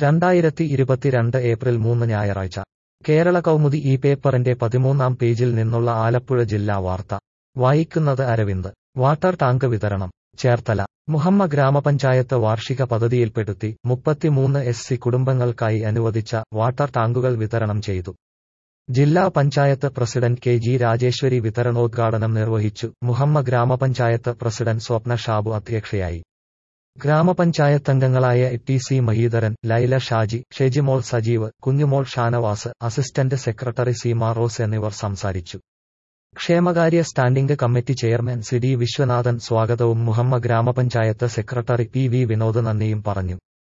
രണ്ടായിരത്തി ഇരുപത്തിരണ്ട് ഏപ്രിൽ മൂന്ന് ഞായറാഴ്ച കേരള കൗമുദി ഈ പേപ്പറിന്റെ പതിമൂന്നാം പേജിൽ നിന്നുള്ള ആലപ്പുഴ ജില്ലാ വാർത്ത വായിക്കുന്നത് അരവിന്ദ് വാട്ടർ ടാങ്ക് വിതരണം ചേർത്തല മുഹമ്മ ഗ്രാമപഞ്ചായത്ത് വാർഷിക പദ്ധതിയിൽപ്പെടുത്തി മുപ്പത്തിമൂന്ന് എസ് സി കുടുംബങ്ങൾക്കായി അനുവദിച്ച വാട്ടർ ടാങ്കുകൾ വിതരണം ചെയ്തു ജില്ലാ panchayat president K G Rajeshwari വിതരണോദ്ഘാടനം നിർവഹിച്ചു മുഹമ്മ ഗ്രാമപഞ്ചായത്ത് പ്രസിഡന്റ് സ്വപ്ന ഷാബു അധ്യക്ഷയായി ഗ്രാമപഞ്ചായത്തംഗങ്ങളായ T C Maheedharan Laila Shaji Shejimol Sajeev Kunjumol Shanavas assistant secretary Seema Rose എന്നിവർ സംസാരിച്ചു ക്ഷേമകാര്യ standing committee chairman C D Viswanathan സ്വാഗതവും മുഹമ്മ ഗ്രാമപഞ്ചായത്ത് സെക്രട്ടറി പി വി വിനോദ് നന്ദിയും പറഞ്ഞു